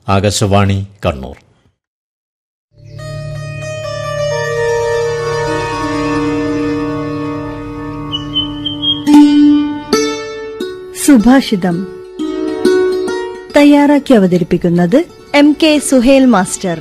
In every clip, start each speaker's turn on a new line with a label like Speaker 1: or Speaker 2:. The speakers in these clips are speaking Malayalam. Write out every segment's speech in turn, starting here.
Speaker 1: ആകാശവാണി കണ്ണൂർ
Speaker 2: സുഭാഷിതം തയ്യാറാക്കി അവതരിപ്പിക്കുന്നത് എം കെ സുഹേൽ മാസ്റ്റർ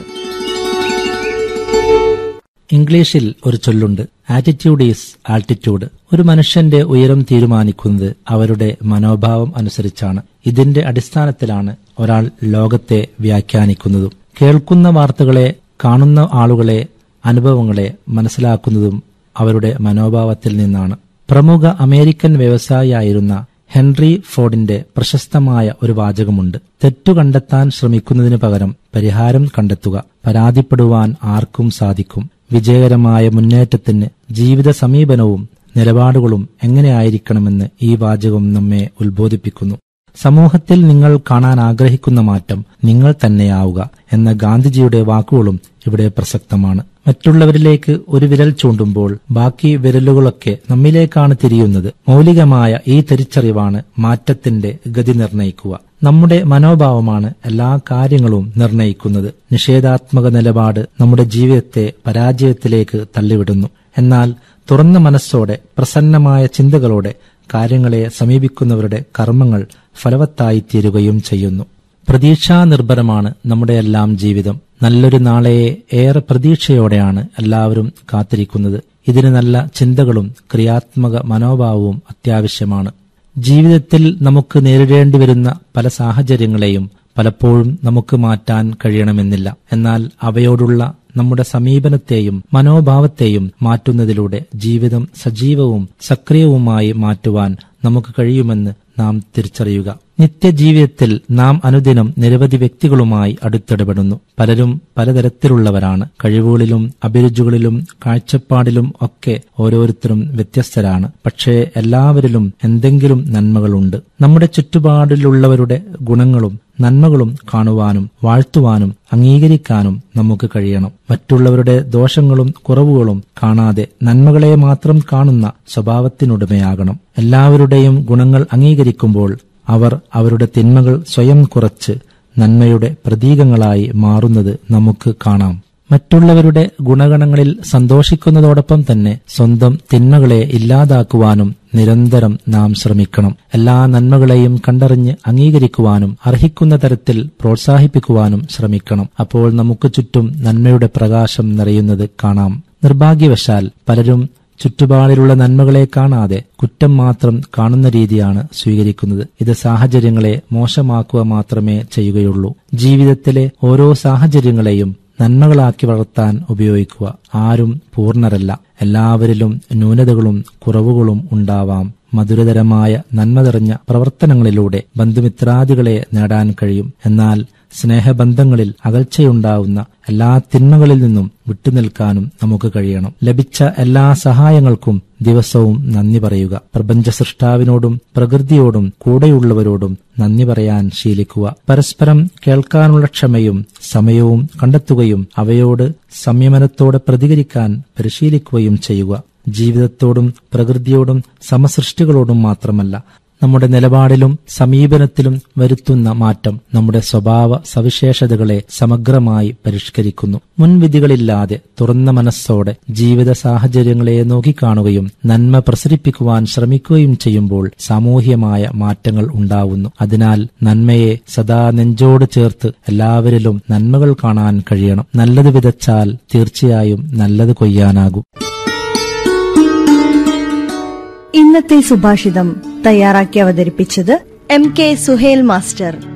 Speaker 3: ഇംഗ്ലീഷിൽ ഒരു ചൊല്ലുണ്ട് ആറ്റിറ്റ്യൂഡ് ഈസ് ആൾട്ടിറ്റ്യൂഡ് ഒരു മനുഷ്യന്റെ ഉയരം തീരുമാനിക്കുന്നത് അവരുടെ മനോഭാവം അനുസരിച്ചാണ് ഇതിന്റെ അടിസ്ഥാനത്തിലാണ് ഒരാൾ ലോകത്തെ വ്യാഖ്യാനിക്കുന്നതും കേൾക്കുന്ന വാർത്തകളെ കാണുന്ന ആളുകളെ അനുഭവങ്ങളെ മനസ്സിലാക്കുന്നതും അവരുടെ മനോഭാവത്തിൽ നിന്നാണ് പ്രമുഖ അമേരിക്കൻ വ്യവസായിയായിരുന്ന ഹെൻറി ഫോർഡിന്റെ പ്രശസ്തമായ ഒരു വാചകമുണ്ട് തെറ്റു കണ്ടെത്താൻ ശ്രമിക്കുന്നതിന് പകരം പരിഹാരം കണ്ടെത്തുക പരാതിപ്പെടുവാൻ ആർക്കും സാധിക്കും വിജയകരമായ മുന്നേറ്റത്തിന് ജീവിത സമീപനവും നിലപാടുകളും എങ്ങനെയായിരിക്കണമെന്ന് ഈ വാചകം നമ്മെ ഉത്ബോധിപ്പിക്കുന്നു സമൂഹത്തിൽ നിങ്ങൾ കാണാൻ ആഗ്രഹിക്കുന്ന മാറ്റം നിങ്ങൾ തന്നെയാവുക എന്ന ഗാന്ധിജിയുടെ വാക്കുകളും ഇവിടെ പ്രസക്തമാണ് മറ്റുള്ളവരിലേക്ക് ഒരു വിരൽ ചൂണ്ടുമ്പോൾ ബാക്കി വിരലുകളൊക്കെ നമ്മിലേക്കാണ് തിരിയുന്നത് മൗലികമായ ഈ തിരിച്ചറിവാണ് മാറ്റത്തിന്റെ ഗതി നിർണയിക്കുക നമ്മുടെ മനോഭാവമാണ് എല്ലാ കാര്യങ്ങളും നിർണയിക്കുന്നത് നിഷേധാത്മക നിലപാട് നമ്മുടെ ജീവിതത്തെ പരാജയത്തിലേക്ക് തള്ളിവിടുന്നു എന്നാൽ തുറന്ന മനസ്സോടെ പ്രസന്നമായ ചിന്തകളോടെ കാര്യങ്ങളെ സമീപിക്കുന്നവരുടെ കർമ്മങ്ങൾ ഫലവത്തായിത്തീരുകയും ചെയ്യുന്നു പ്രതീക്ഷാനിർഭരമാണ് നമ്മുടെ എല്ലാം ജീവിതം നല്ലൊരു നാളെയെ ഏറെ പ്രതീക്ഷയോടെയാണ് എല്ലാവരും കാത്തിരിക്കുന്നത് ഇതിന് നല്ല ചിന്തകളും ക്രിയാത്മക മനോഭാവവും അത്യാവശ്യമാണ് ജീവിതത്തിൽ നമുക്ക് നേരിടേണ്ടി വരുന്ന പല സാഹചര്യങ്ങളെയും പലപ്പോഴും നമുക്ക് മാറ്റാൻ കഴിയണമെന്നില്ല എന്നാൽ അവയോടുള്ള നമ്മുടെ സമീപനത്തെയും മനോഭാവത്തെയും മാറ്റുന്നതിലൂടെ ജീവിതം സജീവവും സക്രിയവുമായി മാറ്റുവാൻ നമുക്ക് കഴിയുമെന്ന് നാം തിരിച്ചറിയുക നിത്യജീവിതത്തിൽ നാം അനുദിനം നിരവധി വ്യക്തികളുമായി അടുത്തിടപെടുന്നു പലരും പലതരത്തിലുള്ളവരാണ് കഴിവുകളിലും അഭിരുചികളിലും കാഴ്ചപ്പാടിലും ഒക്കെ ഓരോരുത്തരും വ്യത്യസ്തരാണ് പക്ഷേ എല്ലാവരിലും എന്തെങ്കിലും നന്മകളുണ്ട് നമ്മുടെ ചുറ്റുപാടിലുള്ളവരുടെ ഗുണങ്ങളും നന്മകളും കാണുവാനും വാഴ്ത്തുവാനും അംഗീകരിക്കാനും നമുക്ക് കഴിയണം മറ്റുള്ളവരുടെ ദോഷങ്ങളും കുറവുകളും കാണാതെ നന്മകളെ മാത്രം കാണുന്ന സ്വഭാവത്തിനുടമയാകണം എല്ലാവരുടെയും ഗുണങ്ങൾ അംഗീകരിക്കുമ്പോൾ അവർ അവരുടെ തിന്മകൾ സ്വയം കുറച്ച് നന്മയുടെ പ്രതീകങ്ങളായി മാറുന്നത് നമുക്ക് കാണാം മറ്റുള്ളവരുടെ ഗുണഗണങ്ങളിൽ സന്തോഷിക്കുന്നതോടൊപ്പം തന്നെ സ്വന്തം തിന്മകളെ ഇല്ലാതാക്കുവാനും നിരന്തരം നാം ശ്രമിക്കണം എല്ലാ നന്മകളെയും കണ്ടറിഞ്ഞ് അംഗീകരിക്കുവാനും അർഹിക്കുന്ന തരത്തിൽ പ്രോത്സാഹിപ്പിക്കുവാനും ശ്രമിക്കണം അപ്പോൾ നമുക്ക് ചുറ്റും നന്മയുടെ പ്രകാശം നിറയുന്നത് കാണാം നിർഭാഗ്യവശാൽ പലരും ചുറ്റുപാടിലുള്ള നന്മകളെ കാണാതെ കുറ്റം മാത്രം കാണുന്ന രീതിയാണ് സ്വീകരിക്കുന്നത് ഇത് സാഹചര്യങ്ങളെ മോശമാക്കുക മാത്രമേ ചെയ്യുകയുള്ളൂ ജീവിതത്തിലെ ഓരോ സാഹചര്യങ്ങളെയും നന്മകളാക്കി വളർത്താൻ ഉപയോഗിക്കുക ആരും പൂർണ്ണരല്ല എല്ലാവരിലും ന്യൂനതകളും കുറവുകളും ഉണ്ടാവാം മധുരതരമായ നന്മ നിറഞ്ഞ പ്രവർത്തനങ്ങളിലൂടെ ബന്ധുമിത്രാദികളെ നേടാൻ കഴിയും എന്നാൽ സ്നേഹബന്ധങ്ങളിൽ അകൽച്ചയുണ്ടാവുന്ന എല്ലാ തിന്മകളിൽ നിന്നും വിട്ടുനിൽക്കാനും നമുക്ക് കഴിയണം ലഭിച്ച എല്ലാ സഹായങ്ങൾക്കും ദിവസവും നന്ദി പറയുക പ്രപഞ്ച സൃഷ്ടാവിനോടും പ്രകൃതിയോടും കൂടെയുള്ളവരോടും നന്ദി പറയാൻ ശീലിക്കുക പരസ്പരം കേൾക്കാനുള്ള ക്ഷമയും സമയവും കണ്ടെത്തുകയും അവയോട് സംയമനത്തോടെ പ്രതികരിക്കാൻ പരിശീലിക്കുകയും ചെയ്യുക ജീവിതത്തോടും പ്രകൃതിയോടും സമസൃഷ്ടികളോടും മാത്രമല്ല നമ്മുടെ നിലപാടിലും സമീപനത്തിലും വരുത്തുന്ന മാറ്റം നമ്മുടെ സ്വഭാവ സവിശേഷതകളെ സമഗ്രമായി പരിഷ്കരിക്കുന്നു മുൻവിധികളില്ലാതെ തുറന്ന മനസ്സോടെ ജീവിത സാഹചര്യങ്ങളെ നോക്കിക്കാണുകയും നന്മ പ്രസരിപ്പിക്കുവാൻ ശ്രമിക്കുകയും ചെയ്യുമ്പോൾ സാമൂഹ്യമായ മാറ്റങ്ങൾ ഉണ്ടാവുന്നു അതിനാൽ നന്മയെ സദാ നെഞ്ചോട് ചേർത്ത് എല്ലാവരിലും നന്മകൾ കാണാൻ കഴിയണം നല്ലത് വിതച്ചാൽ തീർച്ചയായും നല്ലത് കൊയ്യാനാകും
Speaker 2: ഇന്നത്തെ സുഭാഷിതം തയ്യാറാക്കി അവതരിപ്പിച്ചത് എം കെ സുഹേൽ മാസ്റ്റർ